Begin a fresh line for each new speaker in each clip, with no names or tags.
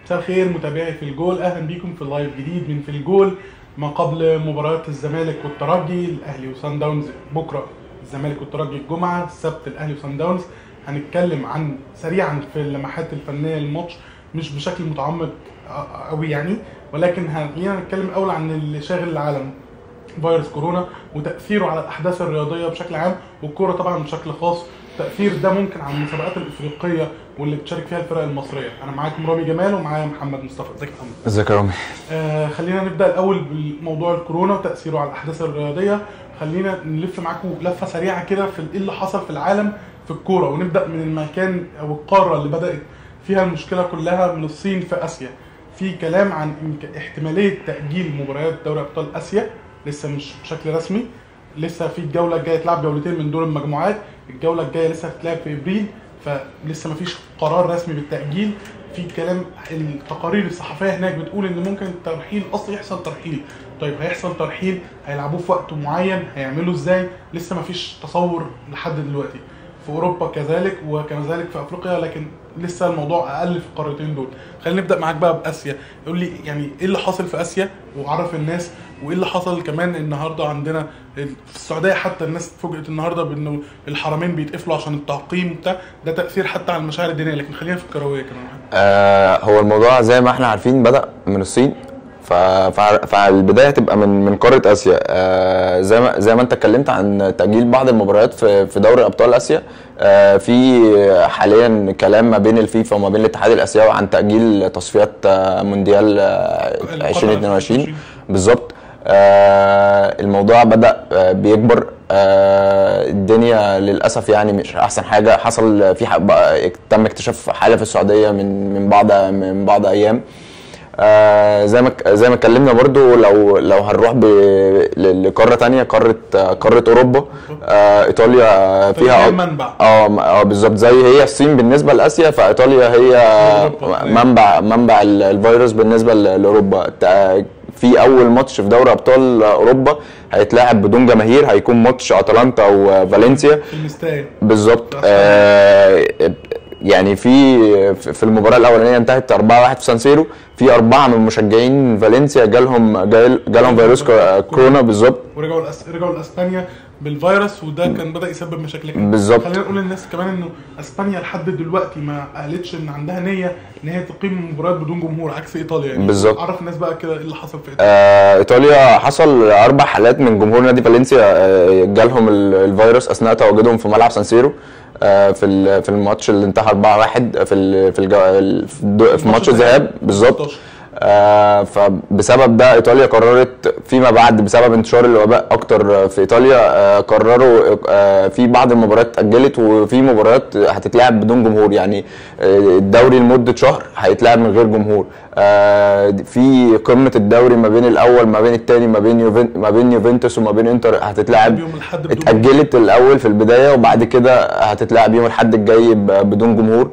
مساء الخير متابعي في الجول اهلا بيكم في لايف جديد من في الجول ما قبل مباراة الزمالك والترجي الاهلي وسان داونز بكره الزمالك والترجي الجمعه السبت الاهلي وسان داونز هنتكلم عن سريعا في اللمحات الفنيه للماتش مش بشكل متعمق قوي يعني ولكن خلينا نتكلم اول عن اللي شاغل العالم فيروس كورونا وتاثيره على الاحداث الرياضيه بشكل عام والكوره طبعا بشكل خاص التاثير ده ممكن على المسابقات الافريقيه واللي بتشارك فيها الفرق المصريه انا معاكم رامي جمال ومعايا محمد مصطفى ازيك يا محمد
ازيك يا رامي
آه خلينا نبدا الاول بموضوع الكورونا وتاثيره على الاحداث الرياضيه خلينا نلف معاكم لفه سريعه كده في ايه اللي حصل في العالم في الكوره ونبدا من المكان او القاره اللي بدات فيها المشكله كلها من الصين في اسيا في كلام عن احتماليه تاجيل مباريات دوري ابطال اسيا لسه مش بشكل رسمي لسه في الجوله الجايه تلعب جولتين من دور المجموعات الجوله الجايه لسه هتتلعب في ابريل فلسه مفيش قرار رسمي بالتاجيل في كلام التقارير الصحفيه هناك بتقول ان ممكن الترحيل اصلا يحصل ترحيل طيب هيحصل ترحيل هيلعبوه في وقت معين هيعملوا ازاي لسه مفيش تصور لحد دلوقتي في اوروبا كذلك وكذلك في افريقيا لكن لسه الموضوع اقل في القارتين دول خلينا نبدا معاك بقى باسيا قول لي يعني ايه اللي حاصل في اسيا وعرف الناس وايه اللي حصل كمان النهارده عندنا في السعوديه حتى الناس اتفوجئت النهارده بانه الحرمين بيتقفلوا عشان التعقيم وبتاع ده تاثير حتى على المشاعر الدينيه لكن خلينا في الكرويه كمان
آه هو الموضوع زي ما احنا عارفين بدا من الصين ف... فالبدايه تبقى من من قاره اسيا آه زي ما زي ما انت اتكلمت عن تاجيل بعض المباريات في في دوري ابطال اسيا آه في حاليا كلام ما بين الفيفا وما بين الاتحاد الاسيوي عن تاجيل تصفيات مونديال 2022 بالظبط آه الموضوع بدا آه بيكبر آه الدنيا للاسف يعني مش احسن حاجه حصل في تم اكتشاف حاله في السعوديه من من بعض من بعض ايام آه زي ما زي ما اتكلمنا برضو لو لو هنروح لقاره تانية قاره قاره اوروبا آه ايطاليا فيها
منبع
اه بالظبط زي هي الصين بالنسبه لاسيا فايطاليا هي منبع منبع الفيروس بالنسبه لاوروبا في اول ماتش في دوري ابطال اوروبا هيتلعب بدون جماهير هيكون ماتش اتلانتا وفالنسيا بالظبط آه يعني في في المباراه الاولانيه انتهت 4-1 في سان سيرو في اربعه من مشجعين فالنسيا جالهم جالهم فيروس كورونا بالظبط
ورجعوا رجعوا لاسبانيا بالفيروس وده كان بدا يسبب مشاكل كتير
بالظبط
خلينا نقول للناس كمان انه اسبانيا لحد دلوقتي ما قالتش ان عندها نيه ان هي تقيم مباريات بدون جمهور عكس ايطاليا يعني
بالظبط
عرف الناس بقى كده ايه اللي حصل في
ايطاليا آه ايطاليا حصل اربع حالات من جمهور نادي فالنسيا آه جالهم الفيروس اثناء تواجدهم في ملعب سان سيرو آه في في الماتش اللي انتهى 4-1 في ال في الجو في ماتش الذهاب بالظبط آه فبسبب ده ايطاليا قررت فيما بعد بسبب انتشار الوباء اكتر في ايطاليا آه قرروا آه في بعض المباريات اتاجلت وفي مباريات هتتلعب بدون جمهور يعني الدوري لمده شهر هيتلعب من غير جمهور في قمه الدوري ما بين الاول ما بين الثاني ما بين يوفين ما بين يوفنتوس وما بين انتر هتتلعب اتاجلت الاول في البدايه وبعد كده هتتلعب يوم الاحد الجاي بدون جمهور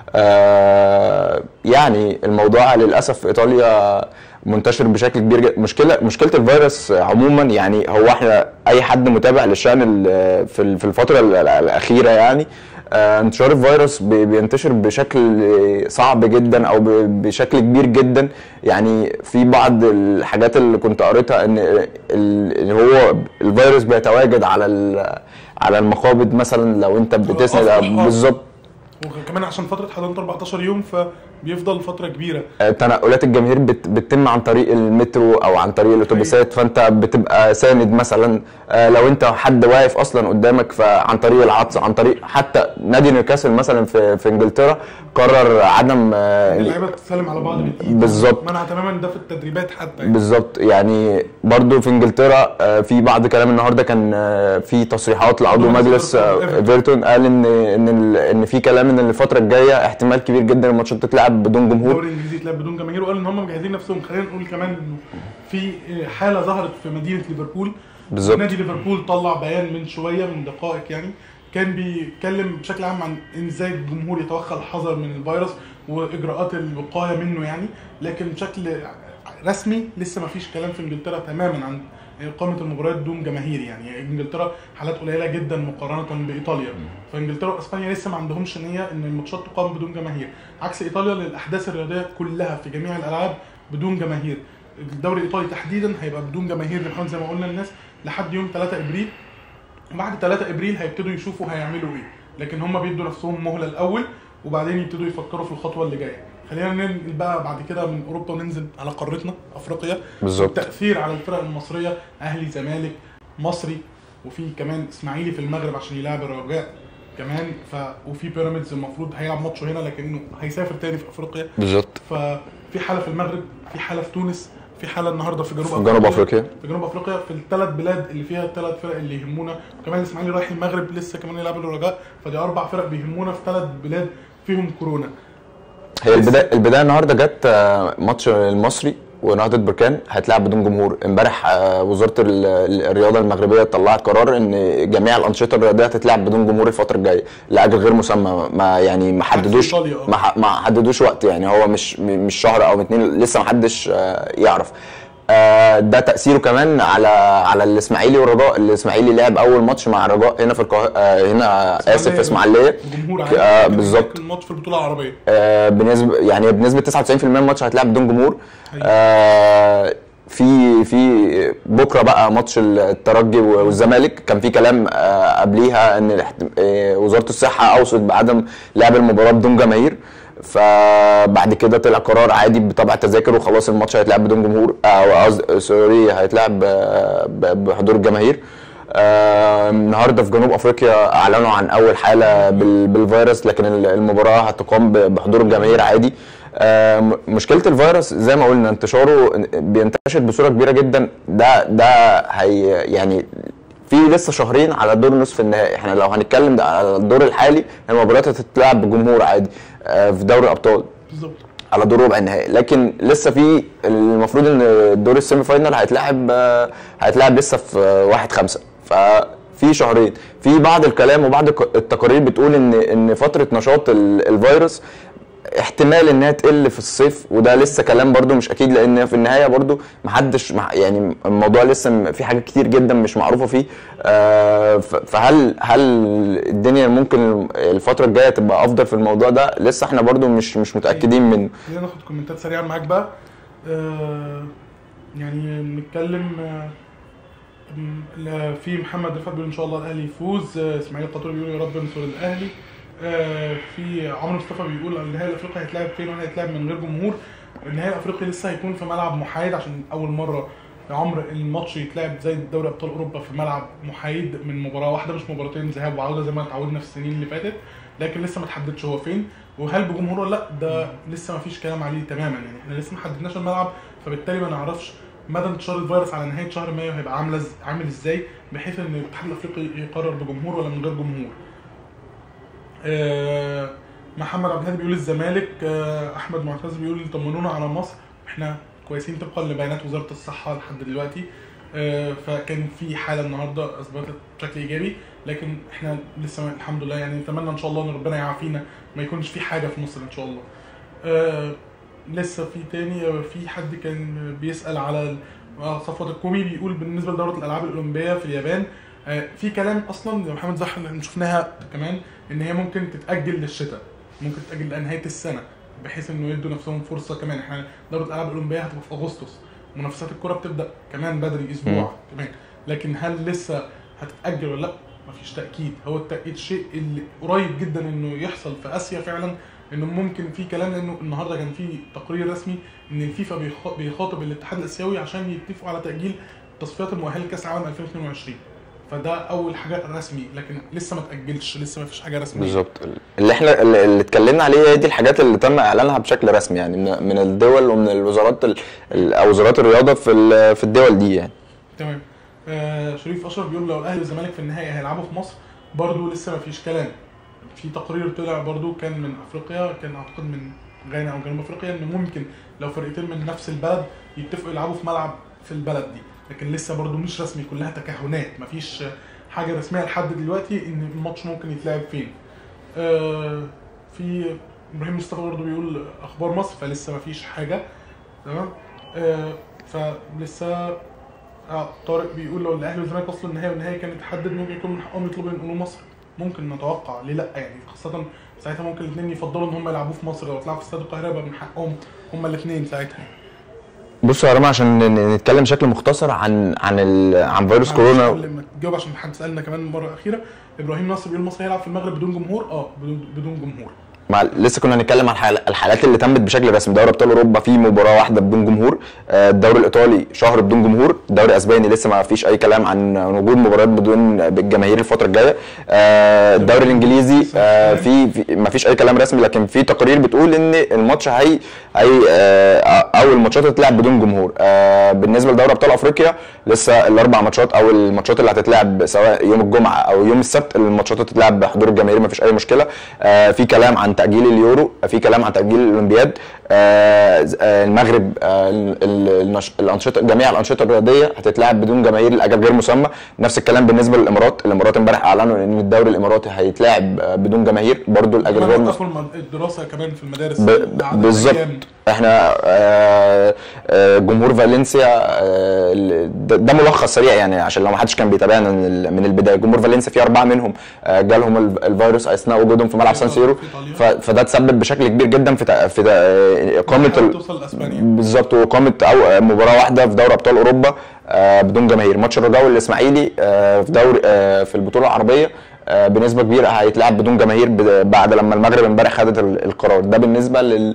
آه يعني الموضوع للاسف في ايطاليا منتشر بشكل كبير جدا مشكله مشكله الفيروس عموما يعني هو احنا اي حد متابع للشان في في الفتره الاخيره يعني آه انتشار الفيروس بينتشر بشكل صعب جدا او بشكل كبير جدا يعني في بعض الحاجات اللي كنت قريتها ان اللي هو الفيروس بيتواجد على على المقابض مثلا لو انت بتسند بالظبط
وكمان عشان فتره حضانه 14 يوم فبيفضل فتره كبيره
تنقلات الجماهير بت بتتم عن طريق المترو او عن طريق الاتوبيسات فانت بتبقى ساند مثلا لو انت حد واقف اصلا قدامك فعن طريق العطس عن طريق حتى نادي نيوكاسل مثلا في في انجلترا قرر عدم
اللعيبه تسلم على بعض بالايد
بالظبط
منع تماما ده في التدريبات حتى
يعني. بالظبط يعني برضو في انجلترا في بعض كلام النهارده كان في تصريحات لعضو مجلس ايفرتون قال ان ان ان في كلام ان الفتره الجايه احتمال كبير جدا الماتشات تتلعب بدون جمهور
الدوري الانجليزي يتلعب بدون جماهير وقال ان هم مجهزين نفسهم خلينا نقول كمان انه في حاله ظهرت في مدينه ليفربول
بالظبط
نادي ليفربول طلع بيان من شويه من دقائق يعني كان بيتكلم بشكل عام عن ازاي الجمهور يتوخى الحذر من الفيروس واجراءات الوقايه منه يعني لكن بشكل رسمي لسه ما فيش كلام في انجلترا تماما عن اقامه المباريات دون جماهير يعني انجلترا حالات قليله جدا مقارنه بايطاليا فانجلترا واسبانيا لسه ما عندهمش نيه ان الماتشات تقام بدون جماهير عكس ايطاليا للاحداث الرياضيه كلها في جميع الالعاب بدون جماهير الدوري الايطالي تحديدا هيبقى بدون جماهير لحد زي ما قلنا الناس لحد يوم 3 ابريل بعد 3 ابريل هيبتدوا يشوفوا هيعملوا ايه لكن هم بيدوا نفسهم مهله الاول وبعدين يبتدوا يفكروا في الخطوه اللي جايه خلينا ننقل بقى بعد كده من اوروبا وننزل على قارتنا افريقيا
بالظبط
التاثير على الفرق المصريه اهلي زمالك مصري وفي كمان اسماعيلي في المغرب عشان يلعب الرجاء كمان ف وفي بيراميدز المفروض هيلعب ماتشه هنا لكنه هيسافر تاني في افريقيا
بالظبط
ففي حاله في المغرب في حاله في تونس في حاله النهارده في جنوب
في جنوب افريقيا
في جنوب افريقيا في الثلاث بلاد اللي فيها الثلاث فرق اللي يهمونا وكمان الاسماعيلي رايح المغرب لسه كمان يلعب الرجاء فدي اربع فرق بيهمونا في ثلاث بلاد فيهم كورونا
هي البدايه البدايه النهارده جت آه، ماتش المصري ونهضه بركان هيتلعب بدون جمهور امبارح آه، وزاره ال- ال- الرياضه المغربيه طلعت قرار ان جميع الانشطه الرياضيه هتتلعب بدون جمهور الفتره الجايه لاجل غير مسمى ما يعني ما حددوش
إيطاليا، آه.
ما ح- ما حددوش وقت يعني هو مش م- مش شهر او اتنين لسه ما حدش آه، يعرف آه، ده تاثيره كمان على على الاسماعيلي والرجاء الاسماعيلي لعب اول ماتش مع الرجاء هنا في القاهره آه، هنا اسف في اسماعيليه
الجمهور
آه،
عادي لكن
بالظبط.
هناك الماتش في البطوله العربيه
آه، بنسبه يعني بنسبه 99% الماتش هيتلعب بدون جمهور
أيوة.
آه، في في بكره بقى ماتش الترجي والزمالك كان في كلام آه، قبليها ان الاحت- آه، وزاره الصحه اوصت بعدم لعب المباراه بدون جماهير فبعد كده طلع قرار عادي بطبع تذاكر وخلاص الماتش هيتلعب بدون جمهور او قصدي سوري هيتلعب آه، ب- بحضور الجماهير آه، النهارده في جنوب افريقيا اعلنوا عن اول حاله بال- بالفيروس لكن ال- المباراه هتقام ب- بحضور الجماهير عادي آه، م- مشكله الفيروس زي ما قلنا انتشاره بينتشر بصوره كبيره جدا ده ده هي يعني في لسه شهرين على دور نصف النهائي احنا لو هنتكلم ده على الدور الحالي المباريات هتتلعب بجمهور عادي آه، في دوري الابطال
بالظبط
على دور ربع النهائي لكن لسه في المفروض ان الدور السيمي فاينال هيتلعب آه، هيتلعب لسه في آه، 1 5 ففي شهرين في بعض الكلام وبعض الك- التقارير بتقول ان ان فتره نشاط ال- الفيروس احتمال انها تقل في الصيف وده لسه كلام برضو مش اكيد لان في النهايه برضو محدش مع يعني الموضوع لسه م- في حاجات كتير جدا مش معروفه فيه آه، ف- فهل هل الدنيا ممكن الفتره الجايه تبقى افضل في الموضوع ده لسه احنا برضو مش مش متاكدين منه
خلينا ناخد كومنتات سريعه معاك بقى آه يعني نتكلم آه م- لا، في محمد رفعت بيقول ان شاء الله الاهلي يفوز آه، اسماعيل القطري بيقول يا رب انصر الاهلي آه في عمرو مصطفى بيقول النهائي الافريقي هيتلعب فين وهل هيتلعب من غير جمهور النهائي الافريقي لسه هيكون في ملعب محايد عشان اول مره يا عمرو الماتش يتلعب زي دوري ابطال اوروبا في ملعب محايد من مباراه واحده مش مباراتين ذهاب وعوده زي ما اتعودنا في السنين اللي فاتت لكن لسه ما تحددش هو فين وهل بجمهور ولا لا ده لسه ما فيش كلام عليه تماما يعني احنا لسه ما حددناش الملعب فبالتالي ما نعرفش مدى انتشار الفيروس على نهايه شهر مايو هيبقى عامله إز- عامل ازاي بحيث ان الاتحاد الافريقي يقرر بجمهور ولا من غير جمهور آه، محمد عبد الهادي بيقول الزمالك آه، احمد معتز بيقول طمنونا على مصر احنا كويسين طبقا لبيانات وزاره الصحه لحد دلوقتي آه، فكان في حاله النهارده اثبتت بشكل ايجابي لكن احنا لسه ما- الحمد لله يعني نتمنى ان شاء الله ان ربنا يعافينا ما يكونش في حاجه في مصر ان شاء الله آه، لسه في تاني آه، في حد كان بيسال على ال- آه، صفوت الكومي بيقول بالنسبه لدوره الالعاب الاولمبيه في اليابان آه، في كلام اصلا يا محمد زحل احنا شفناها كمان ان هي ممكن تتاجل للشتاء ممكن تتاجل لنهايه السنه بحيث انه يدوا نفسهم فرصه كمان احنا دوره الالعاب الاولمبيه هتبقى في اغسطس منافسات الكره بتبدا كمان بدري اسبوع كمان لكن هل لسه هتتاجل ولا لا مفيش تاكيد هو التاكيد الشيء اللي قريب جدا انه يحصل في اسيا فعلا انه ممكن في كلام لانه النهارده كان في تقرير رسمي ان الفيفا بيخ- بيخاطب الاتحاد الاسيوي عشان يتفقوا على تاجيل تصفيات المؤهله لكاس العالم 2022 فده اول حاجه رسمي لكن لسه ما تاجلش لسه ما فيش حاجه رسميه
بالظبط اللي احنا اللي اللي اتكلمنا عليه هي دي الحاجات اللي تم اعلانها بشكل رسمي يعني من- من الدول ومن الوزارات ال- ال- او وزارات الرياضه في ال- في الدول دي يعني
تمام آه شريف اشرف بيقول لو الاهلي والزمالك في النهائي هيلعبوا في مصر برضو لسه ما فيش كلام في تقرير طلع برضو كان من افريقيا كان اعتقد من غانا او جنوب افريقيا ان ممكن لو فرقتين من نفس البلد يتفقوا يلعبوا في ملعب في البلد دي لكن لسه برضو مش رسمي كلها تكهنات مفيش حاجه رسميه لحد دلوقتي ان الماتش ممكن يتلعب فين آه في ابراهيم مصطفى برضو بيقول اخبار مصر فلسه مفيش حاجه تمام آه فلسه اه طارق بيقول لو الاهلي والزمالك وصلوا النهائي والنهائي كان يتحدد ممكن يكون من حقهم يطلبوا ينقلوا مصر ممكن نتوقع ليه لا يعني خاصه ساعتها ممكن الاثنين يفضلوا ان هم يلعبوه في مصر لو اتلعبوا في استاد القاهره يبقى من حقهم هم الاثنين ساعتها
بص يا رامي عشان ن- نتكلم بشكل مختصر عن عن ال... عن فيروس
معلش
كورونا
قبل ما تجاوب عشان حد سالنا كمان المره الاخيره ابراهيم نصر بيقول مصر هيلعب في المغرب بدون جمهور اه بدون بدون جمهور
مع لسه كنا هنتكلم عن الحال- الحالات اللي تمت بشكل رسمي دوري ابطال اوروبا في مباراه واحده بدون جمهور آه، الدوري الايطالي شهر بدون جمهور الدوري الاسباني لسه ما فيش اي كلام عن عن وجود مباريات بدون بالجماهير الفتره الجايه آه، الدوري الانجليزي آه، في في- ما فيش اي كلام رسمي لكن في تقارير بتقول ان الماتش هي هي آه، او الماتشات هتتلعب بدون جمهور آه، بالنسبه لدوري ابطال افريقيا لسه الاربع ماتشات او الماتشات اللي هتتلعب سواء يوم الجمعه او يوم السبت الماتشات هتتلعب بحضور الجماهير ما فيش اي مشكله آه، في كلام عن تاجيل اليورو في كلام عن تاجيل الاولمبياد آه، ز- آه، المغرب آه، ال- ال- النش- الانشطه جميع الانشطه الرياضيه هتتلعب بدون جماهير لاجل غير مسمى نفس الكلام بالنسبه للامارات الامارات امبارح اعلنوا ان الدوري الاماراتي هيتلعب آه، بدون جماهير برضو لاجل غير
كمان
مسمى
وقفوا الم- الدراسه كمان في المدارس
ب-
بعد
بالظبط
أيام.
احنا آه، آه، جمهور فالنسيا آه، ال- ده ده ملخص سريع يعني عشان لو ما حدش كان بيتابعنا من ال- من البدايه جمهور فالنسيا في اربعه منهم آه، جالهم ال- الفيروس اثناء وجودهم في ملعب سان سيرو
في إيطاليا.
ف- فده تسبب بشكل كبير جدا في تق- في تق- آه، اقامه
حاول
ال-
توصل لاسبانيا
بالظبط واقامه او مباراه واحده في دوري ابطال اوروبا آه، بدون جماهير ماتش الرجاء والاسماعيلي آه، في دوري آه، في البطوله العربيه آه، بنسبه كبيره هيتلعب بدون جماهير ب- بعد لما المغرب امبارح خدت ال- القرار ده بالنسبه لل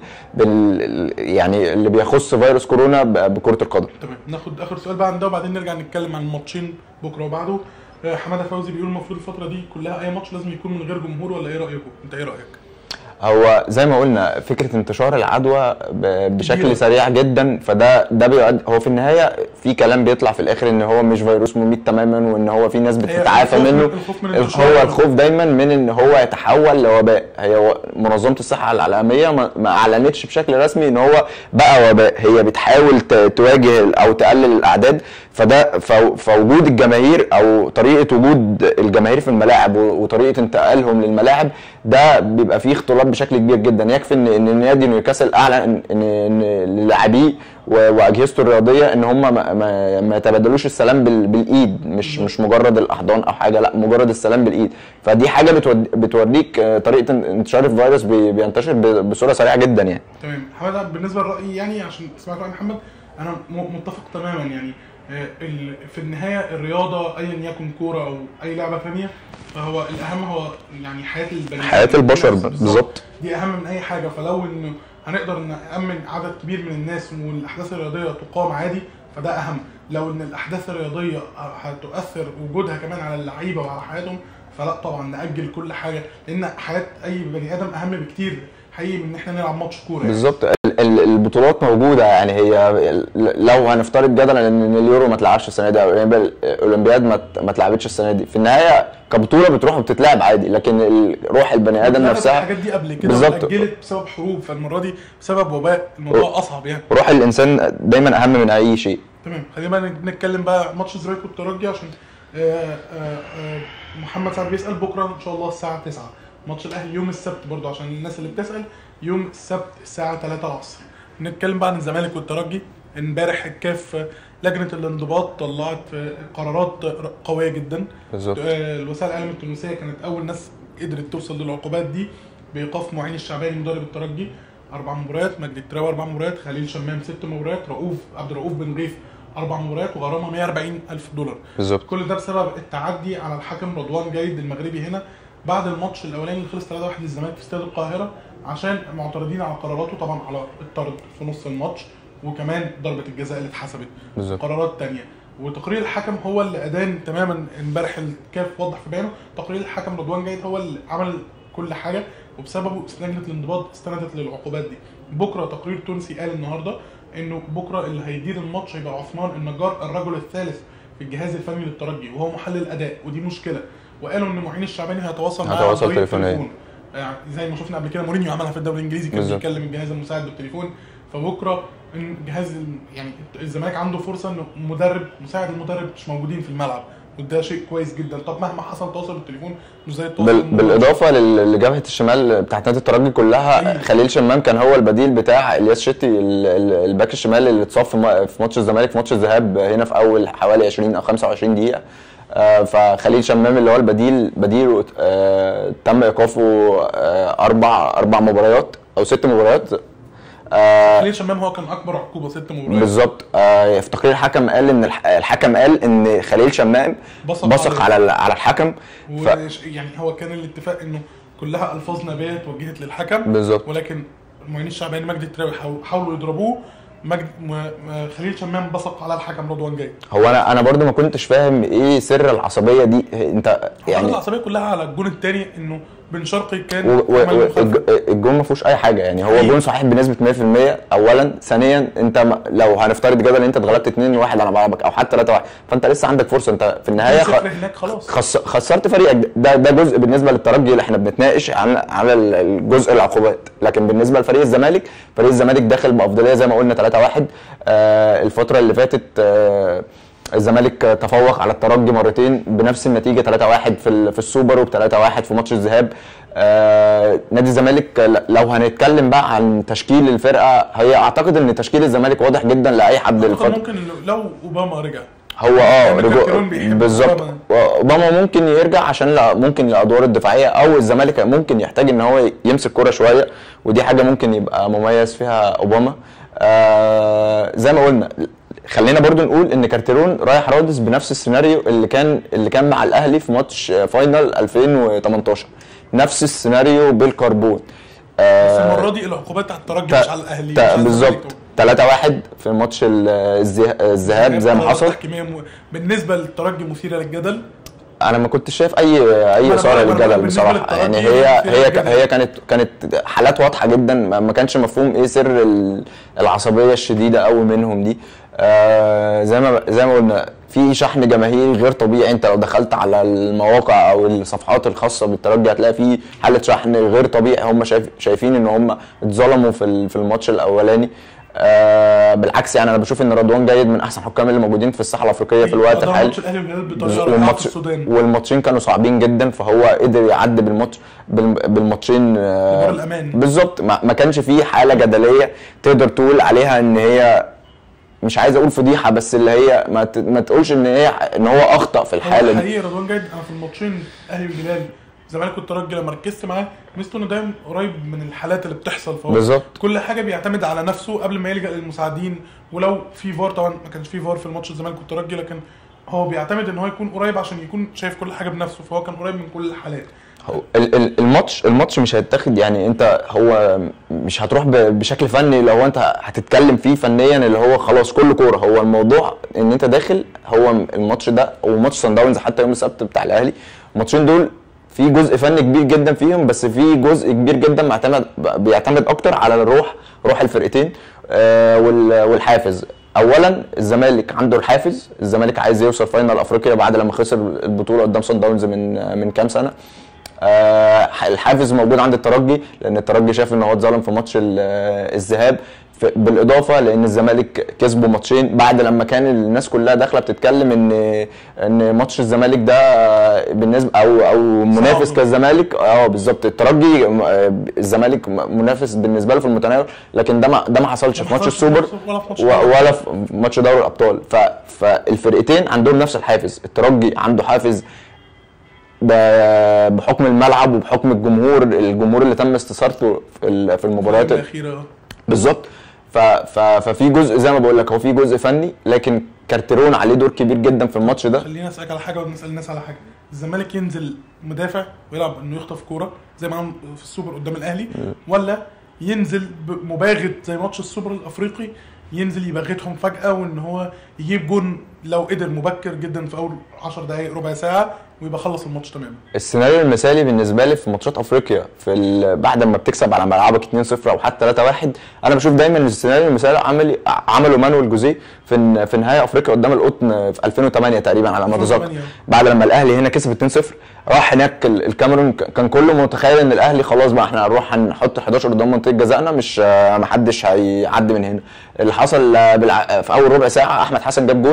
بال يعني اللي بيخص فيروس كورونا ب- بكره القدم
تمام ناخد اخر سؤال بقى عن ده وبعدين نرجع نتكلم عن الماتشين بكره وبعده آه، حماده فوزي بيقول المفروض الفتره دي كلها اي ماتش لازم يكون من غير جمهور ولا ايه رايكم انت ايه رايك
هو زي ما قلنا فكره انتشار العدوى ب- بشكل
كبيرة.
سريع جدا فده ده بيؤدي هو في النهايه في كلام بيطلع في الاخر ان هو مش فيروس مميت تماما وان هو في ناس بتتعافى
الخوف من-
منه
الخوف من
هو
الانتشار.
الخوف دايما من ان هو يتحول لوباء هي و- منظمه الصحه العالميه ما ما اعلنتش بشكل رسمي ان هو بقى وباء هي بتحاول ت- تواجه او تقلل الاعداد فده فو- فوجود الجماهير او طريقه وجود الجماهير في الملاعب و- وطريقه انتقالهم للملاعب ده بيبقى فيه اختلاط بشكل كبير جدا يكفي ان ان نادي نيوكاسل اعلن ان ان إن للاعبيه و- واجهزته الرياضيه ان هم ما, ما, ما يتبادلوش السلام بال بالايد مش مش مجرد الاحضان او حاجه لا مجرد السلام بالايد فدي حاجه بتود- بتوريك آه، طريقه انتشار الفيروس بي- بينتشر ب- بصوره سريعه جدا يعني
تمام حماده بالنسبه لرايي يعني عشان سمعت راي محمد انا م- متفق تماما يعني آه، ال- في النهايه الرياضه ايا يكن كوره او اي لعبه ثانيه فهو الاهم هو يعني حياه البني
حياه
آدم.
البشر
بالظبط.
بالظبط
دي اهم من اي حاجه فلو انه هنقدر نامن عدد كبير من الناس والاحداث الرياضيه تقام عادي فده اهم لو ان الاحداث الرياضيه هتؤثر وجودها كمان على اللعيبه وعلى حياتهم فلا طبعا ناجل كل حاجه لان حياه اي بني ادم اهم بكتير حقيقي من ان احنا نلعب ماتش كوره يعني.
بالظبط ال- ال- البطولات موجوده يعني هي ال- لو هنفترض جدلا ان اليورو ما اتلعبش السنه دي او الأولمبياد- الاولمبياد ما ات- ما اتلعبتش السنه دي في النهايه كبطوله بتروح وبتتلعب عادي لكن ال- روح البني ادم
اتلعبت
نفسها
الحاجات دي قبل كده
بالظبط.
اتاجلت بسبب حروب فالمره دي بسبب وباء الموضوع اصعب يعني
روح الانسان دايما اهم من اي شيء
تمام خلينا بقى نتكلم بقى ماتش الزمالك والترجي عشان آه، آه، آه، محمد سعد بيسال بكره ان شاء الله الساعه 9 ماتش الاهلي يوم السبت برضو عشان الناس اللي بتسال يوم السبت الساعه 3 العصر نتكلم بقى عن الزمالك والترجي امبارح الكاف آه، لجنه الانضباط طلعت آه، قرارات آه، قويه جدا
بالظبط
آه، الوسائل الاعلام التونسيه كانت اول ناس قدرت توصل للعقوبات دي بايقاف معين الشعباني مدرب الترجي اربع مباريات مجدي التراوي اربع مباريات خليل شمام ست مباريات رؤوف عبد الرؤوف بن غيث اربع مباريات وغرامه 140 الف دولار
بالظبط
كل ده بسبب التعدي على الحكم رضوان جيد المغربي هنا بعد الماتش الاولاني اللي خلص 3-1 للزمالك في استاد القاهره عشان معترضين على قراراته طبعا على الطرد في نص الماتش وكمان ضربه الجزاء اللي اتحسبت
بالظبط
قرارات تانية وتقرير الحكم هو اللي ادان تماما امبارح الكاف وضح في بيانه تقرير الحكم رضوان جيد هو اللي عمل كل حاجه وبسببه لجنه الانضباط استندت للعقوبات دي بكره تقرير تونسي قال النهارده انه بكره اللي هيدير الماتش هيبقى عثمان النجار الرجل الثالث في الجهاز الفني للترجي وهو محلل اداء ودي مشكله وقالوا ان معين الشعباني هيتواصل معاه عن
هيتواصل
طريق
تليفونيا.
التليفون. يعني زي ما شفنا قبل كده مورينيو عملها في الدوري الانجليزي كان
بالظبط.
بيكلم الجهاز المساعد بالتليفون فبكره إن جهاز ال- يعني الزمالك عنده فرصه انه مدرب مساعد المدرب مش موجودين في الملعب وده شيء كويس جدا طب مهما حصل تواصل التليفون مش زي التواصل
بال...
المباشر.
بالاضافه لل- لجبهه الشمال بتاعت نادي الترجي كلها
أيوة.
خليل شمام كان هو البديل بتاع الياس شتي ال- ال- الباك الشمال اللي اتصاب في م- في ماتش الزمالك في ماتش الذهاب هنا في اول حوالي 20 او 25 دقيقه آه، فخليل شمام اللي هو البديل بديله آه، تم ايقافه آه، اربع اربع مباريات او ست مباريات آه،
خليل شمام هو كان اكبر عقوبه ست مباريات
بالظبط آه، في تقرير الحكم قال ان الح- الحكم قال ان خليل شمام
بصق
بصق
عليه.
على ال- على الحكم ف...
وش- يعني هو كان الاتفاق انه كلها الفاظ نابيه توجهت للحكم
بالظبط.
ولكن المعين الشعباني مجدي التراوي حاول- حاولوا يضربوه مجد م- م- خليل شمام بصق على الحكم رضوان جاي
هو انا انا برضو ما كنتش فاهم ايه سر العصبيه دي انت
يعني
يعني
العصبيه كلها على الجون الثاني انه بن شرقي كان
و- و-
عمل
و-
مخالفة.
الج- الجون ما فيهوش اي حاجه يعني هو
أيوة.
جون صحيح بنسبه 100% اولا ثانيا انت م- لو هنفترض جدلا ان انت اتغلبت 2 1 على ملعبك او حتى 3 1 فانت لسه عندك فرصه انت في النهايه خ...
صفر هناك خلاص
خس... خسرت فريقك ده ده جزء بالنسبه للترجي اللي احنا بنتناقش عن على ال- الجزء العقوبات لكن بالنسبه لفريق الزمالك فريق الزمالك داخل بافضليه زي ما قلنا 3 1 آه الفتره اللي فاتت آه الزمالك تفوق على الترجي مرتين بنفس النتيجه 3 1 في ال- في السوبر وب 3 1 في ماتش الذهاب آه نادي الزمالك ل- لو هنتكلم بقى عن تشكيل الفرقه هي اعتقد ان تشكيل الزمالك واضح جدا لاي حد
أعتقد
الفتره
ممكن إنه لو اوباما رجع
هو اه
لأن
رجوع
كارتيرون بيحب
بالظبط
أوباما.
اوباما ممكن يرجع عشان لا ممكن الادوار الدفاعيه او الزمالك ممكن يحتاج ان هو يمسك كرة شويه ودي حاجه ممكن يبقى مميز فيها اوباما آه زي ما قلنا خلينا برضو نقول ان كارتيرون رايح رادس بنفس السيناريو اللي كان اللي كان مع الاهلي في ماتش فاينل 2018 نفس السيناريو بالكربون
بس
آه
المره دي العقوبات على الترجي
تا-
مش على الاهلي
تا-
مش على
بالظبط
الزمالك.
3 1 في ماتش ال- الذه- الذهاب زي ما
قرارات
حصل
تحكيمية م- بالنسبه للترجي مثيره للجدل
انا ما كنتش شايف اي اي
أنا
اثاره
بقول- أنا بقول
للجدل
بالنسبة
بصراحه
للترجي
يعني هي
فيها
هي
جدل.
هي كانت كانت حالات واضحه جدا ما ما كانش مفهوم ايه سر ال- العصبيه الشديده قوي منهم دي آه زي ما زي ما قلنا في شحن جماهيري غير طبيعي انت لو دخلت على المواقع او الصفحات الخاصه بالترجي هتلاقي في حاله شحن غير طبيعي هم شايف شايفين ان هم اتظلموا في ال- في الماتش الاولاني آه بالعكس يعني انا بشوف ان رضوان جيد من احسن حكام اللي موجودين في الساحه الافريقيه في الوقت
أدار
الحالي
ماتش الاهلي والهلال بطريقه رائعه في
والماتش
السودان
والماتشين كانوا صعبين جدا فهو قدر يعدي بالماتش بال- بالماتشين آه،
بر الأمان.
بالظبط ما ما كانش فيه حاله جدليه تقدر تقول عليها ان هي مش عايز اقول فضيحه بس اللي هي ما, ت- ما تقولش ان هي ان هو اخطا في الحاله
هو
دي
حقيقي رضوان جيد انا في الماتشين الاهلي والهلال الزمالك والترجي لما ركزت معاه ميزته انه دايما قريب من الحالات اللي بتحصل فهو
بالظبط.
كل حاجه بيعتمد على نفسه قبل ما يلجا للمساعدين ولو في فار طبعا ما كانش في فار في الماتش الزمالك والترجي لكن هو بيعتمد ان هو يكون قريب عشان يكون شايف كل حاجه بنفسه فهو كان قريب من كل الحالات
هو ال- ال- الماتش الماتش مش هيتاخد يعني انت هو مش هتروح ب- بشكل فني لو انت هتتكلم فيه فنيا اللي هو خلاص كل كوره هو الموضوع ان انت داخل هو الماتش ده وماتش سان داونز حتى يوم السبت بتاع الاهلي الماتشين دول في جزء فني كبير جدا فيهم بس في جزء كبير جدا معتمد بيعتمد اكتر على الروح روح الفرقتين آه، وال- والحافز اولا الزمالك عنده الحافز الزمالك عايز يوصل فاينل افريقيا بعد لما خسر البطوله قدام سان داونز من من كام سنه آه، الحافز موجود عند الترجي لان الترجي شاف ان هو اتظلم في ماتش ال- آه، الذهاب ف- بالاضافه لان الزمالك كسبوا ماتشين بعد لما كان الناس كلها داخله بتتكلم ان ان ماتش الزمالك ده آه، بالنسبه او او منافس
صعب.
كالزمالك اه بالظبط الترجي آه، الزمالك منافس بالنسبه له في المتناول لكن ده ما ده ما حصلش
ما
في ماتش
حصلش في
السوبر
ولا في ماتش
و-
الدوري.
ولا في ماتش دوري الابطال ف فالفرقتين عندهم نفس الحافز الترجي عنده حافز ب- بحكم الملعب وبحكم الجمهور الجمهور اللي تم استثارته في ال- في المباريات
الاخيره
بالظبط ف... ف... ففي جزء زي ما بقول لك هو في جزء فني لكن كارتيرون عليه دور كبير جدا في الماتش ده
خلينا اسالك على حاجه ونسال الناس على حاجه الزمالك ينزل مدافع ويلعب انه يخطف كوره زي ما عمل في السوبر قدام الاهلي ولا ينزل ب- مباغت زي ماتش السوبر الافريقي ينزل يبغتهم فجاه وان هو يجيب جون لو قدر مبكر جدا في اول 10 دقائق ربع ساعه ويبقى خلص الماتش تماما
السيناريو المثالي بالنسبه لي في ماتشات افريقيا في ال... بعد ما بتكسب على ملعبك 2-0 او حتى 3-1 انا بشوف دايما السيناريو المثالي عمل عمله مانويل جوزيه في ن- في نهائي افريقيا قدام القطن في 2008 تقريبا على ما اتذكر
2008.
بعد لما الاهلي هنا كسب 2-0 راح هناك ال- الكاميرون ك- كان كله متخيل ان الاهلي خلاص بقى احنا هنروح هنحط 11 قدام منطقه جزائنا مش آه، محدش هيعدي من هنا اللي حصل آه، بالع... في اول ربع ساعه احمد حسن جاب جون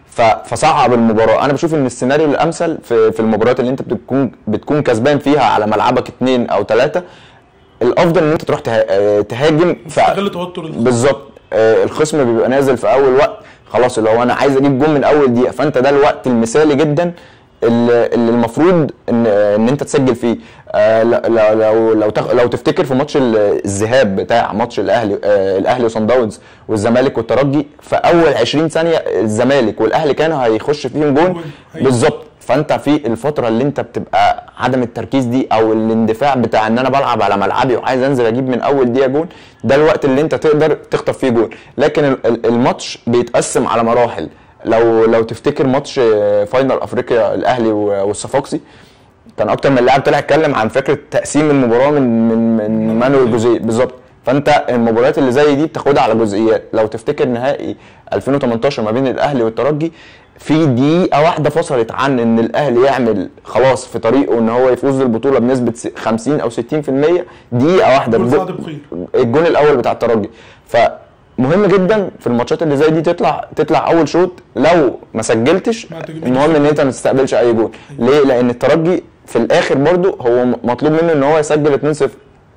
ف- فصعب المباراه انا بشوف ان السيناريو الامثل في في المباريات اللي انت بتكون بتكون كسبان فيها على ملعبك اتنين او ثلاثه الافضل ان انت تروح ته- آه، تهاجم ف-
استغل توتر الخصم.
بالظبط آه، الخصم بيبقى نازل في اول وقت خلاص اللي هو انا عايز اجيب جون من اول دقيقه فانت ده الوقت المثالي جدا اللي اللي المفروض ان ان انت تسجل فيه آه، ل- لو لو لو, تخ- لو تفتكر في ماتش ال- الذهاب بتاع ماتش الاهلي آه، الاهلي وصن داونز والزمالك والترجي في اول 20 ثانيه الزمالك والاهلي كانوا هيخش فيهم جون
جون. أيوة.
بالظبط فانت في الفتره اللي انت بتبقى عدم التركيز دي او الاندفاع بتاع ان انا بلعب على ملعبي وعايز انزل اجيب من اول دقيقه جون ده الوقت اللي انت تقدر تخطف فيه جون لكن ال- ال- الماتش بيتقسم على مراحل لو لو تفتكر ماتش آه، فاينل افريقيا الاهلي و- والصفاقسي كان اكتر من لاعب طلع اتكلم عن فكره تقسيم المباراه من من من مانويل جوزيه بالظبط فانت المباريات اللي زي دي بتاخدها على جزئيات لو تفتكر نهائي 2018 ما بين الاهلي والترجي في دقيقه واحده فصلت عن ان الاهلي يعمل خلاص في طريقه ان هو يفوز بالبطوله بنسبه س- 50 او 60% دقيقه واحده
جول
الجو-
سعد بخير.
الجون الاول بتاع الترجي فمهم جدا في الماتشات اللي زي دي تطلع تطلع اول شوط لو ما سجلتش
ما تجيبش
المهم ان انت ما تستقبلش اي جول ليه لان الترجي في الاخر برضو هو م- مطلوب منه ان هو يسجل 2-0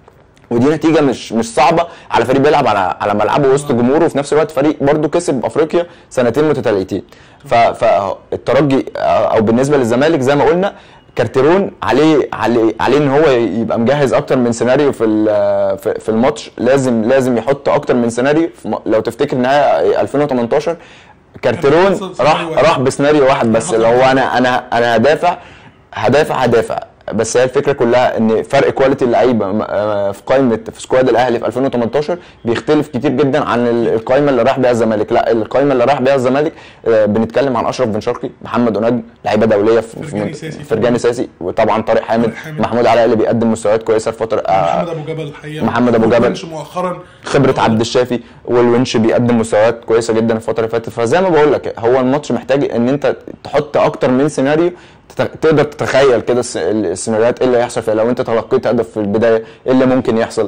ودي نتيجه مش مش صعبه على فريق بيلعب على على ملعبه وسط جمهوره وفي نفس الوقت فريق برضو كسب افريقيا سنتين متتاليتين ف- فالترجي او بالنسبه للزمالك زي ما قلنا كارتيرون عليه عليه عليه ان هو يبقى مجهز اكتر من سيناريو في ال- في في الماتش لازم لازم يحط اكتر من سيناريو في م- لو تفتكر نهائي 2018 كارتيرون
كان سيناريو
راح
واحد.
راح بسيناريو واحد بس اللي هو انا انا انا هدافع هدافع هدافع بس هي الفكره كلها ان فرق كواليتي اللعيبه م- آه، في قائمه في سكواد الاهلي في 2018 بيختلف كتير جدا عن ال- القائمه اللي راح بيها الزمالك لا القائمه اللي راح بيها الزمالك آه، بنتكلم عن اشرف بن شرقي محمد اوناج لعيبه دوليه في في
فرجاني
منت-
ساسي.
فرجاني ساسي وطبعا طارق حامد
طارق حامد.
محمود علاء اللي بيقدم مستويات كويسه الفتره آه،
محمد ابو جبل الحقيقه
محمد أبو جبل.
والونش مؤخرا
خبره عبد الشافي والونش بيقدم مستويات كويسه جدا الفتره اللي فاتت فزي ما بقول لك هو الماتش محتاج ان انت تحط اكتر من سيناريو تت- تقدر تتخيل كده الس- السيناريوهات ايه اللي هيحصل فيها لو انت تلقيت هدف في البدايه ايه اللي ممكن يحصل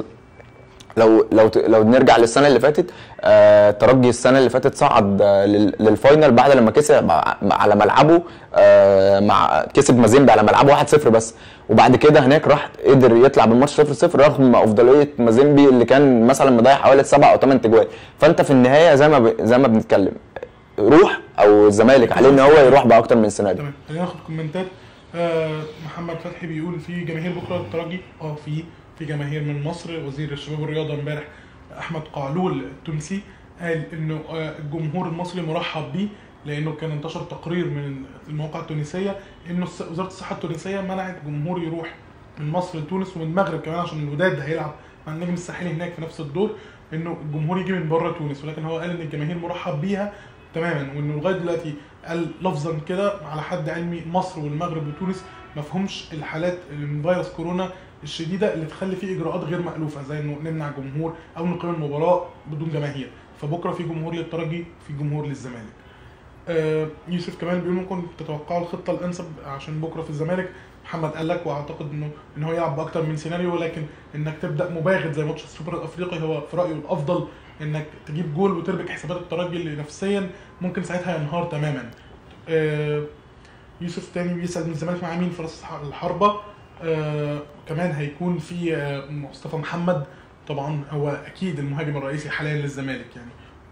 لو لو ت- لو نرجع للسنه اللي فاتت آه ترجي السنه اللي فاتت صعد آه لل- للفاينل بعد لما كسب ع- على ملعبه آه مع كسب مازيمبي على ملعبه 1-0 بس وبعد كده هناك راح قدر يطلع بالماتش 0-0 رغم افضليه مازيمبي اللي كان مثلا مضيع حوالي 7 او 8 تجوال فانت في النهايه زي ما ب... زي ما بنتكلم روح او الزمالك عليه ان هو يروح باكتر من سيناريو
تمام خلينا ناخد كومنتات آه محمد فتحي بيقول في جماهير بكره الترجي اه في في جماهير من مصر وزير الشباب والرياضه امبارح احمد قعلول التونسي قال انه آه الجمهور المصري مرحب بيه لانه كان انتشر تقرير من المواقع التونسيه انه الس- وزاره الصحه التونسيه منعت جمهور يروح من مصر لتونس ومن المغرب كمان عشان الوداد هيلعب مع النجم الساحلي هناك في نفس الدور انه الجمهور يجي من بره تونس ولكن هو قال ان الجماهير مرحب بيها تماما وانه لغايه دلوقتي قال لفظا كده على حد علمي مصر والمغرب وتونس ما فيهمش الحالات من فيروس كورونا الشديده اللي تخلي فيه اجراءات غير مالوفه زي انه نمنع جمهور او نقيم المباراه بدون جماهير فبكره في جمهور للترجي في جمهور للزمالك آه، يوسف كمان بيقول ممكن تتوقعوا الخطه الانسب عشان بكره في الزمالك محمد قال لك واعتقد انه ان هو يلعب باكتر من سيناريو ولكن انك تبدا مباغت زي ماتش السوبر الافريقي هو في رايه الافضل انك تجيب جول وتربك حسابات الترجي اللي نفسيا ممكن ساعتها ينهار تماما آه، يوسف تاني بيسال من الزمالك مع مين في راس الحربه آه، كمان هيكون في آه، مصطفى محمد طبعا هو اكيد المهاجم الرئيسي حاليا للزمالك يعني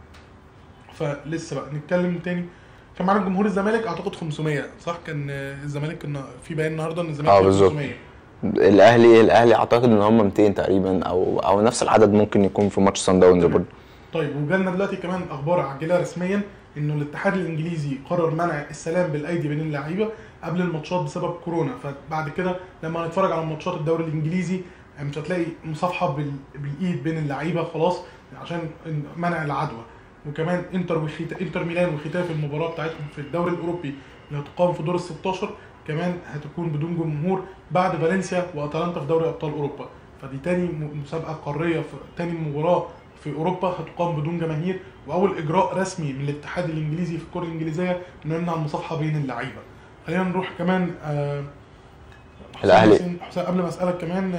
فلسه بقى نتكلم تاني كان معانا جمهور الزمالك اعتقد 500 صح كان آه، الزمالك كنا في بيان النهارده ان الزمالك
اه
فيه
بالظبط.
500
الاهلي الاهلي اعتقد ان هم 200 تقريبا او او نفس العدد ممكن يكون في ماتش سان داونز برضه
طيب وجالنا دلوقتي كمان اخبار عاجله رسميا انه الاتحاد الانجليزي قرر منع السلام بالايدي بين اللعيبه قبل الماتشات بسبب كورونا فبعد كده لما هنتفرج على ماتشات الدوري الانجليزي مش هتلاقي مصافحه بال... بالايد بين اللعيبه خلاص عشان منع العدوى وكمان انتر وخيتا... انتر ميلان وختاف المباراه بتاعتهم في الدوري الاوروبي اللي هتقام في دور ال 16 كمان هتكون بدون جمهور بعد فالنسيا واتلانتا في دوري ابطال اوروبا فدي تاني م- مسابقه قاريه في تاني مباراه في اوروبا هتقام بدون جماهير واول اجراء رسمي من الاتحاد الانجليزي في الكره الانجليزيه انه يمنع المصافحه بين اللعيبه خلينا نروح كمان آه حسام
الأهلي.
حسين- حسام قبل ما اسالك كمان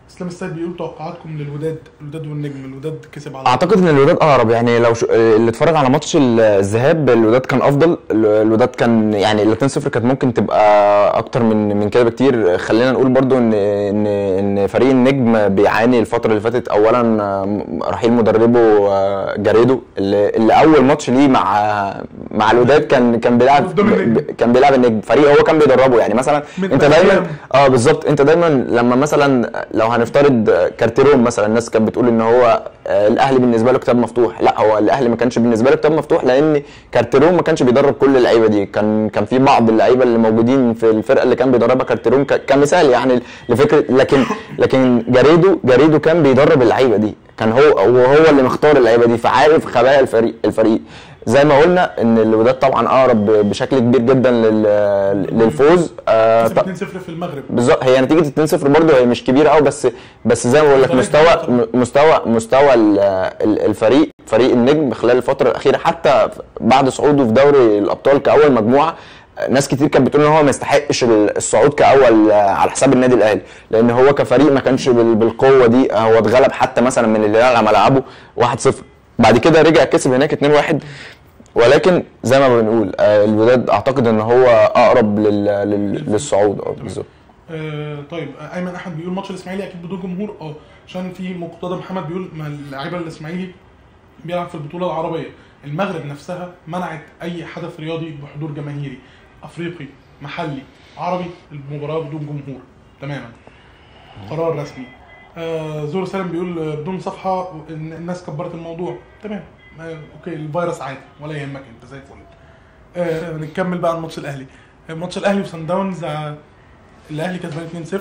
اسلام السيد بيقول توقعاتكم للوداد الوداد والنجم الوداد كسب على
اعتقد ان الوداد اقرب يعني لو شو اللي اتفرج على ماتش الذهاب الوداد كان افضل الوداد كان يعني ال 2-0 كانت ممكن تبقى اكتر من من كده بكتير خلينا نقول برضو ان ان ان فريق النجم بيعاني الفتره اللي فاتت اولا رحيل مدربه جاريدو اللي, اللي اول ماتش ليه مع مع الوداد كان كان بيلعب
قدام النجم.
كان بيلعب النجم فريق هو كان بيدربه يعني مثلا
من
انت
أيام.
دايما اه بالظبط انت دايما لما مثلا لو هنفترض كارتيرون مثلا الناس كانت بتقول ان هو آه، الاهلي بالنسبه له كتاب مفتوح لا هو الاهلي ما كانش بالنسبه له كتاب مفتوح لان كارتيرون ما كانش بيدرب كل اللعيبه دي كان كان في بعض اللعيبه اللي موجودين في الفرقه اللي كان بيدربها كارتيرون ك- كمثال يعني لفكره لكن لكن جاريدو جاريدو كان بيدرب اللعيبه دي كان هو وهو اللي مختار اللعيبه دي فعارف خبايا الفريق الفريق زي ما قلنا ان الوداد طبعا اقرب بشكل كبير جدا لل- للفوز آه، ط-
كسب 2-0 في المغرب
بالظبط هي نتيجه 2-0 برضه هي مش كبيره قوي بس بس زي ما بقول لك
فريق
مستوى
خطر.
م- مستوى مستوى ال- ال- الفريق فريق النجم خلال الفتره الاخيره حتى بعد صعوده في دوري الابطال كاول مجموعه ناس كتير كانت بتقول ان هو ما يستحقش ال- الصعود كاول آه، على حساب النادي الاهلي لان هو كفريق ما كانش بال- بالقوه دي هو اتغلب حتى مثلا من الهلال على ملعبه 1-0 بعد كده رجع كسب هناك 2-1 ولكن زي ما بنقول آه، الوداد اعتقد ان هو اقرب لل- لل- للصعود اه بالظبط
آه طيب آه، ايمن احمد بيقول ماتش الاسماعيلي اكيد بدون جمهور اه عشان في مقتدى محمد بيقول ما اللعيبه الاسماعيلي بيلعب في البطوله العربيه المغرب نفسها منعت اي حدث رياضي بحضور جماهيري افريقي محلي عربي المباراه بدون جمهور تماما قرار رسمي آه زور سالم بيقول آه، بدون صفحه إن الناس كبرت الموضوع تمام آه اوكي الفيروس عادي ولا يهمك انت زي الفل آه نكمل بقى عن ماتش الاهلي آه، ماتش الاهلي وصن داونز آه الاهلي كسبان 2-0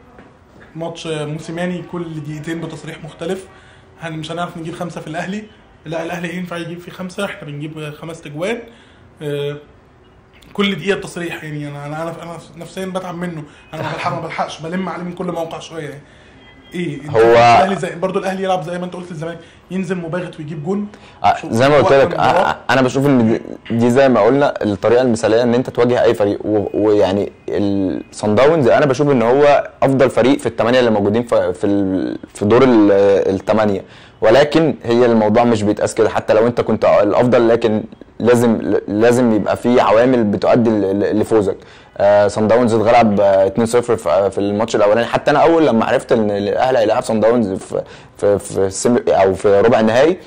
ماتش آه، موسيماني كل دقيقتين بتصريح مختلف هن مش هنعرف نجيب خمسه في الاهلي لا الاهلي ينفع يجيب فيه خمسه احنا بنجيب آه، خمس تجوان آه، كل دقيقه تصريح يعني انا انا انا انا نفسيا بتعب منه انا ما بلحق ما بلحقش بلم عليه من كل موقع شويه يعني ايه انت
هو-
الاهلي زي برضه الاهلي يلعب زي ما انت قلت الزمالك ينزل مباغت ويجيب جون
آه، زي ما قلت
وقت
لك
المباراة.
آه، انا بشوف ان دي- دي زي ما قلنا الطريقه المثاليه ان انت تواجه اي فريق و- ويعني الصن داونز انا بشوف ان هو افضل فريق في الثمانيه اللي موجودين في في ال- في دور الثمانيه ولكن هي الموضوع مش بيتقاس كده حتى لو انت كنت الافضل لكن لازم لازم يبقى في عوامل بتؤدي ل- ل- لفوزك آه صن داونز اتغلب آه، 2-0 في في الماتش الاولاني حتى انا اول لما عرفت ان الاهلي هيلاعب صن داونز في في في السيمي او في ربع النهائي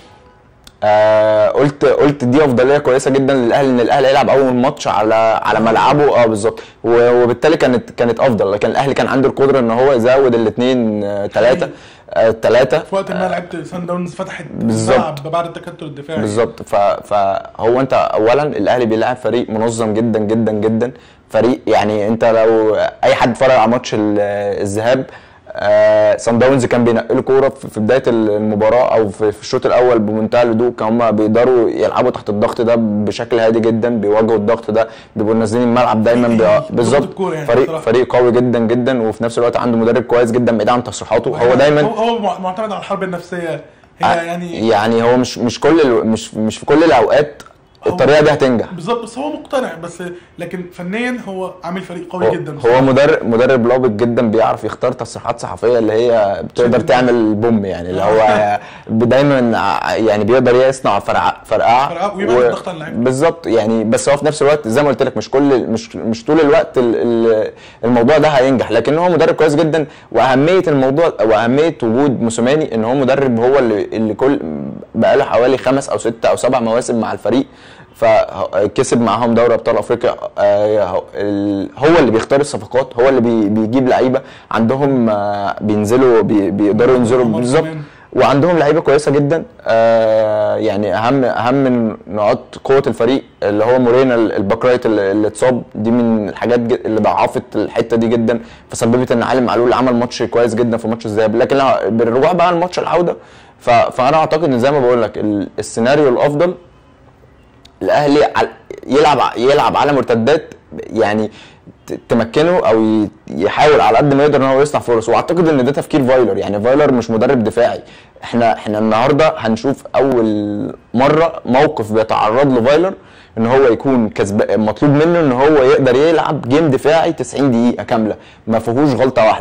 آه قلت قلت دي افضليه كويسه جدا للاهلي ان الاهلي يلعب اول ماتش على على ملعبه اه بالظبط و- وبالتالي كانت كانت افضل لكن الاهلي كان عنده القدره ان هو يزود الاثنين ثلاثه ثلاثه
في وقت ما لعبت سان داونز فتحت
بالظبط.
الملعب بعد التكتل الدفاعي
بالظبط ف- فهو انت اولا الاهلي بيلعب فريق منظم جدا جدا جدا فريق يعني انت لو اي حد اتفرج على ماتش ال- الذهاب آه سان داونز كان بينقلوا كوره في في بدايه المباراه او في في الشوط الاول بمنتهى الهدوء كان هم بيقدروا يلعبوا تحت الضغط ده بشكل هادي جدا بيواجهوا الضغط ده بيبقوا نازلين الملعب دايما
فريق
بي...
تقيل، ضغط
بالظبط
الكورة يعني
فريق
بصراحة.
فريق قوي جدا جدا وفي نفس الوقت عنده مدرب كويس جدا بعيد عن تصريحاته هو دايما
هو, هو مع- معتمد على الحرب النفسيه هي يعني
يعني هو مش مش كل ال... مش مش في كل الاوقات الطريقه دي هتنجح
بالظبط بس هو مقتنع بس لكن فنيا هو عامل فريق قوي
هو-
جدا
هو مدرب مدرب لابق جدا بيعرف يختار تصريحات صحفيه اللي هي بتقدر تعمل بوم يعني اللي هو دايما ع- يعني بيقدر يصنع فرقعه فرقعه
فرقعة ويبعد الضغط على اللعيبة.
بالظبط يعني بس هو في نفس الوقت زي ما قلت لك مش كل مش مش طول الوقت ال- ال- الموضوع ده هينجح لكن هو مدرب كويس جدا واهميه الموضوع واهميه وجود موسوماني ان هو مدرب هو اللي اللي كل بقاله حوالي خمس او ست او سبع مواسم مع الفريق فكسب معاهم دوري ابطال افريقيا آه، ال- هو اللي بيختار الصفقات هو اللي بي- بيجيب لعيبه عندهم آه، بينزلوا بي- بيقدروا ينزلوا
عمر
بالظبط
كمان.
وعندهم لعيبه كويسه جدا آه يعني اهم اهم من نقاط قوه الفريق اللي هو مورينا الباك رايت اللي اللي اتصاب دي من الحاجات ج- اللي ضعفت الحته دي جدا فسببت ان علي معلول عمل ماتش كويس جدا في ماتش الذهاب لكن لو بالرجوع بقى لماتش العوده ف- فانا اعتقد ان زي ما بقول لك ال- السيناريو الافضل الاهلي عل- يلعب ع- يلعب على مرتدات يعني ت- تمكنه او ي- يحاول على قد ما يقدر ان هو يصنع فرص واعتقد ان ده تفكير فايلر يعني فايلر مش مدرب دفاعي احنا احنا النهارده هنشوف اول مره موقف بيتعرض له فايلر ان هو يكون كسب مطلوب منه ان هو يقدر يلعب جيم دفاعي 90 دقيقه كامله ما فيهوش غلطه واحده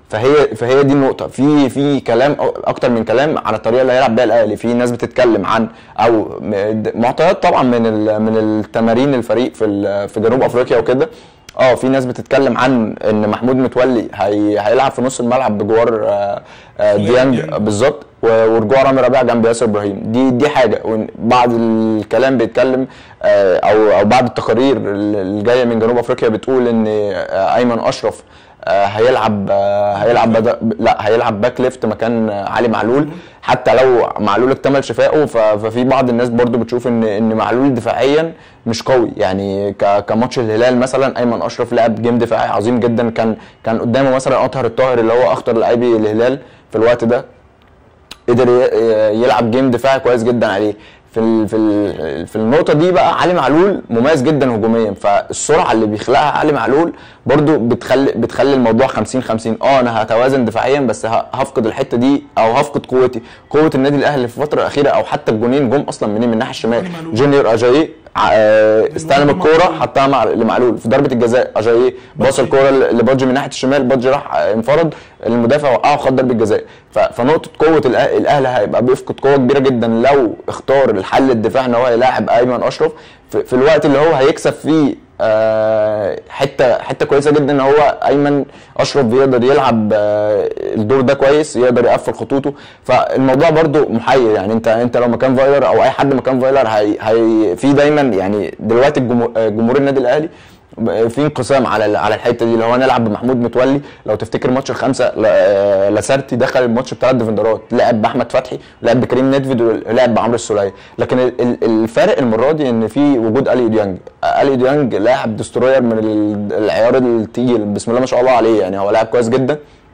فهي فهي دي النقطه في في كلام أو- اكتر من كلام على الطريقه اللي هيلعب بيها الاهلي في ناس بتتكلم عن او م- د- معطيات طبعا من ال- من التمارين الفريق في ال- في جنوب افريقيا وكده اه في ناس بتتكلم عن ان محمود متولي هي هيلعب في نص الملعب بجوار آه، آه، ديانج
ديانج.
بالظبط و- ورجوع رامي ربيعه جنب ياسر ابراهيم دي دي حاجه وبعض الكلام بيتكلم آه، او او بعض التقارير اللي جايه من جنوب افريقيا بتقول ان آه، ايمن اشرف آه، هيلعب آه، هيلعب بدل لا هيلعب باك ليفت مكان آه، علي معلول حتى لو معلول اكتمل شفائه ف- ففي بعض الناس برضو بتشوف ان ان معلول دفاعيا مش قوي يعني ك- كماتش الهلال مثلا ايمن اشرف لعب جيم دفاعي عظيم جدا كان كان قدامه مثلا اطهر الطاهر اللي هو اخطر لاعبي الهلال في الوقت ده قدر ي- يلعب جيم دفاعي كويس جدا عليه في ال في ال في النقطه دي بقى علي معلول مميز جدا هجوميا فالسرعه اللي بيخلقها علي معلول برضو بتخلي بتخلي الموضوع 50 50 اه انا هتوازن دفاعيا بس ه- هفقد الحته دي او هفقد قوتي قوه النادي الاهلي في الفتره الاخيره او حتى الجونين جم اصلا منين من الناحيه الشمال
علي معلول.
جونيور اجاي استلم
مع
الكوره
معلول.
حطها مع لمعلول في ضربه الجزاء اجاي باص
بادجي.
الكوره لبادجي من ناحيه الشمال بادجي راح انفرد المدافع وقعه وخد ضربه جزاء ف- فنقطه قوه الأه- الاهلي هيبقى بيفقد قوه كبيره جدا لو اختار الحل الدفاع ان هو يلاعب ايمن اشرف في, في الوقت اللي هو هيكسب فيه آه، حته حته كويسه جدا ان هو ايمن اشرف بيقدر يلعب آه، الدور ده كويس يقدر يقفل خطوطه فالموضوع برضو محير يعني انت انت لو مكان فايلر او اي حد مكان فايلر هي, هي في دايما يعني دلوقتي الجمهور آه، جمهور النادي الاهلي في انقسام على ال- على الحته دي اللي هو نلعب بمحمود متولي لو تفتكر ماتش الخمسه ل- آه، لاسارتي دخل الماتش بثلاث ديفندرات لعب باحمد فتحي لعب بكريم ندفيد ولعب بعمرو السوليه لكن ال- ال- الفارق المره دي ان في وجود الي ديانج الي ديانج لاعب دستروير من ال- العيار التقيل بسم الله ما شاء الله عليه يعني هو لاعب كويس جدا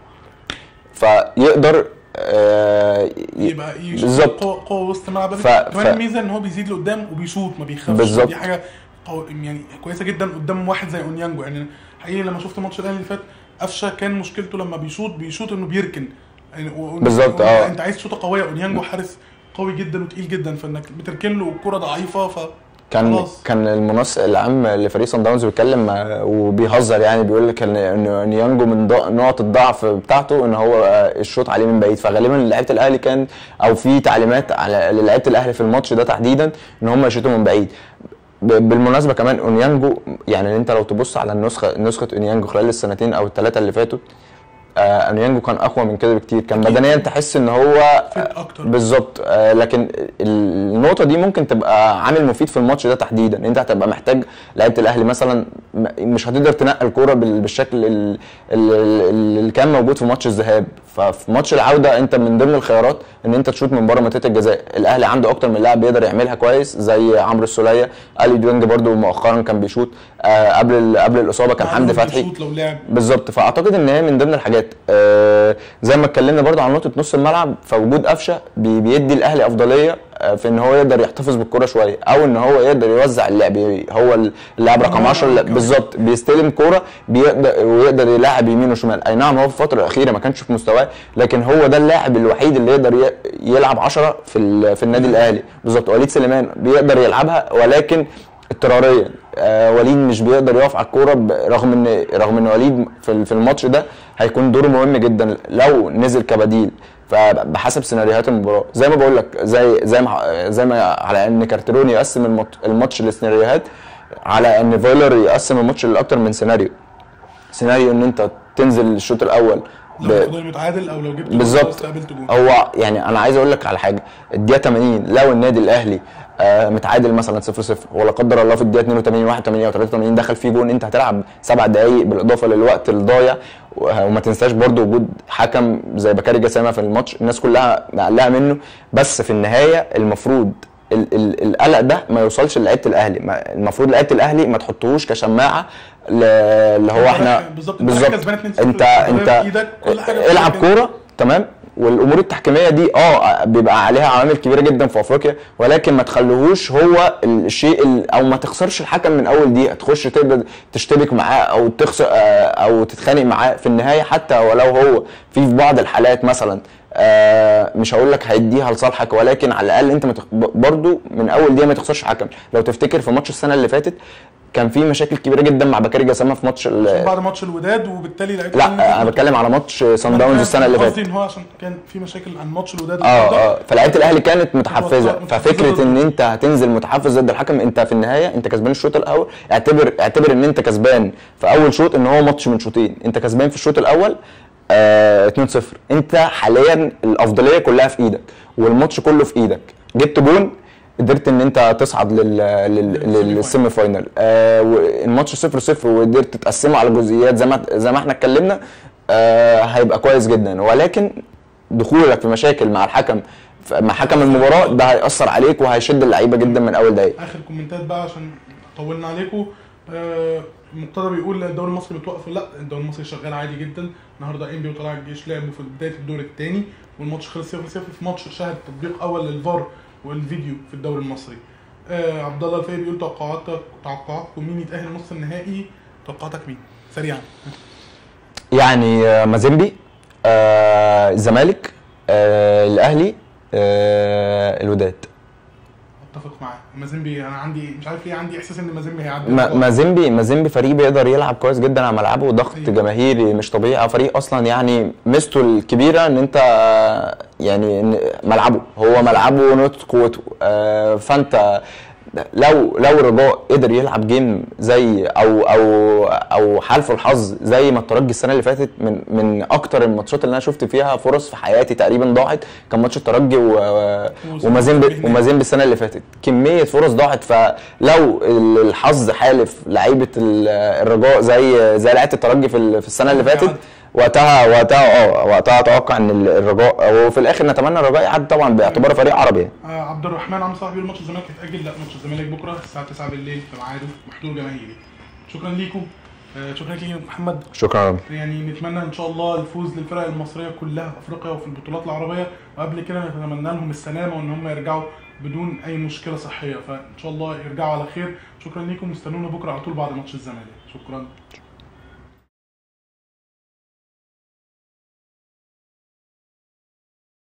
فيقدر آه، ي-
يبقى يشوف
بالظبط
قوه قوه وسط الملعب
ف-
كمان
ف-
الميزه ان هو بيزيد لقدام وبيشوط ما بيخافش
بالظبط.
دي حاجه قو... يعني كويسه جدا قدام واحد زي اونيانجو يعني حقيقي لما شفت ماتش الاهلي اللي فات قفشه كان مشكلته لما بيشوط بيشوط انه بيركن يعني و-
بالظبط،
و-
اه.
انت عايز شوطه قويه اونيانجو حارس قوي جدا وتقيل جدا فانك بتركن له كره ضعيفه ف
كان
خلاص.
كان المنسق العام لفريق صن داونز بيتكلم آه، وبيهزر يعني بيقول لك ان ان نيانجو من ض- نقط الضعف بتاعته ان هو آه، الشوط عليه من بعيد فغالبا لعيبه الاهلي كان او في تعليمات على للعيبه الاهلي في الماتش ده تحديدا ان هم يشوطوا من بعيد ب- بالمناسبه كمان اونيانجو يعني انت لو تبص على النسخه نسخه اونيانجو خلال السنتين او الثلاثه اللي فاتوا آه اونيانجو كان اقوى من كده بكتير كان بدنيا تحس ان هو
فت اكتر
بالظبط آه لكن النقطه دي ممكن تبقى عامل مفيد في الماتش ده تحديدا انت هتبقى محتاج لعيبه الاهلي مثلا م- مش هتقدر تنقل الكوره بال- بالشكل ال- ال- ال- اللي كان موجود في ماتش الذهاب ففي ماتش العوده انت من ضمن الخيارات ان انت تشوط من بره منطقه الجزاء الاهلي عنده اكتر من لاعب بيقدر يعملها كويس زي عمرو السوليه الي ديونج برده مؤخرا كان بيشوط آه قبل ال- قبل الاصابه كان حمدي فتحي
بيشوط لو لعب
بالظبط فاعتقد ان هي من ضمن الحاجات آه زي ما اتكلمنا برضو عن نقطه نص الملعب فوجود قفشه بي بيدي الاهلي افضليه آه في ان هو يقدر يحتفظ بالكره شويه او ان هو يقدر يوزع اللعب هو اللاعب رقم
آه،
10 اللي-
كمان.
بالظبط بيستلم كوره بيقدر ويقدر يلاعب يمين وشمال اي نعم هو في الفتره الاخيره ما كانش في مستواه لكن هو ده اللاعب الوحيد اللي يقدر ي- يلعب 10 في ال- في النادي الاهلي بالظبط وليد سليمان بيقدر يلعبها ولكن اضطراريا آه وليد مش بيقدر يقف على الكوره ب- رغم ان رغم ان وليد في ال- في الماتش ده هيكون دوره مهم جدا لو نزل كبديل فبحسب سيناريوهات المباراه زي ما بقول لك زي زي ما زي ما على ان كارترون يقسم المط- الماتش لسيناريوهات على ان فايلر يقسم الماتش لاكتر من سيناريو سيناريو ان انت تنزل الشوط الاول
لو
ب-
القضيه متعادل او لو جبت جول
بالظبط
استقبلت جول
هو يعني انا عايز اقول لك على حاجه الدقيقه 80 لو النادي الاهلي آه متعادل مثلا 0 0 ولا قدر الله في الدقيقه 82 81 او 83 دخل فيه جون انت هتلعب سبع دقائق بالاضافه للوقت الضايع و- وما تنساش برضو وجود حكم زي بكاري جسامه في الماتش الناس كلها مقلقه منه بس في النهايه المفروض ال- ال- القلق ده ما يوصلش لعيبه الاهلي ما- المفروض لعيبه الاهلي ما تحطوهوش كشماعه ل- اللي هو
انت
احنا
رايح- بالظبط، انت رايح كسبان 2-0
انت
القضية
انت
في ايدك، كل حاجة في
العب
ايدك.
كوره تمام والامور التحكيميه دي اه بيبقى عليها عوامل كبيره جدا في افريقيا ولكن ما تخليهوش هو الشيء ال- او ما تخسرش الحكم من اول دقيقه تخش تقدر تشتبك معاه او تخسر آه، او تتخانق معاه في النهايه حتى ولو هو في في بعض الحالات مثلا آه مش هقول لك هيديها لصالحك ولكن على الاقل انت ما تخ... برضو من اول دقيقه ما تخسرش حكم لو تفتكر في ماتش السنه اللي فاتت كان في مشاكل كبيره جدا مع بكاري جسامه في ماتش ال-
بعد ماتش الوداد وبالتالي لعيبه
لا انا بتكلم على ماتش سان داونز السنه اللي فاتت
قصدي ان هو عشان كان في مشاكل عن ماتش الوداد
اه اه فلعيبه الاهلي كانت متحفزه
متحفزة
ففكره
ضد-
ان انت هتنزل متحفز ضد الحكم انت في النهايه انت كسبان الشوط الاول اعتبر اعتبر ان انت كسبان في اول شوط ان هو ماتش من شوطين انت كسبان في الشوط الاول آه 2-0 انت حاليا الافضليه كلها في ايدك والماتش كله في ايدك جبت جون قدرت ان انت تصعد لل لل للسيمي فاينل آه والماتش 0 0 وقدرت تقسمه على جزئيات زي ما زي ما احنا اتكلمنا آه هيبقى كويس جدا ولكن دخولك في مشاكل مع الحكم مع حكم المباراه ده هيأثر عليك وهيشد اللعيبه جدا من اول دقايق
اخر كومنتات بقى عشان طولنا عليكم آه مرتضى بيقول لا الدوري المصري متوقف لا الدوري المصري شغال عادي جدا النهارده انبي وطلائع الجيش لعبوا في بدايه الدور الثاني والماتش خلص 0 0 في ماتش شهد تطبيق اول للفار والفيديو في الدوري المصري آه عبد الله الفقي بيقول توقعاتك توقعاتكم مين يتاهل نص النهائي توقعاتك مين سريعا
يعني آه، مازيمبي آه، الزمالك آه، الاهلي آه، الوداد
اتفق معاك مازيمبي انا عندي مش عارف ليه عندي احساس ان مازيمبي هيعدي
ما-
البطولة.
مازيمبي مازيمبي فريق بيقدر يلعب كويس جدا على ملعبه ضغط
أيوة.
جماهيري مش طبيعي أو فريق اصلا يعني ميزته الكبيره ان انت آه، يعني إن ملعبه هو ملعبه نقطه قوته آه، فانت لو لو الرجاء قدر يلعب جيم زي او او او حالفه الحظ زي ما الترجي السنه اللي فاتت من من اكتر الماتشات اللي انا شفت فيها فرص في حياتي تقريبا ضاعت كان ماتش الترجي و- ومازيمبي ومازيمبي السنه اللي فاتت كميه فرص ضاعت فلو الحظ حالف لعيبه ال- الرجاء زي زي لعيبه الترجي في ال- في السنه اللي فاتت وقتها وقتها اه وقتها اتوقع ان ال- الرجاء وفي الاخر نتمنى الرجاء يعدي طبعا باعتباره فريق عربي يعني.
آه عبد الرحمن عمرو صاحبي بيقول ماتش الزمالك هيتاجل لا ماتش الزمالك بكره الساعه 9 بالليل في ميعاده محضور جماهيري شكرا ليكم آه شكرا ليك يا محمد
شكرا رب.
يعني نتمنى ان شاء الله الفوز للفرق المصريه كلها في افريقيا وفي البطولات العربيه وقبل كده نتمنى لهم السلامه وان هم يرجعوا بدون اي مشكله صحيه فان شاء الله يرجعوا على خير شكرا ليكم واستنونا بكره على طول بعد ماتش الزمالك شكرا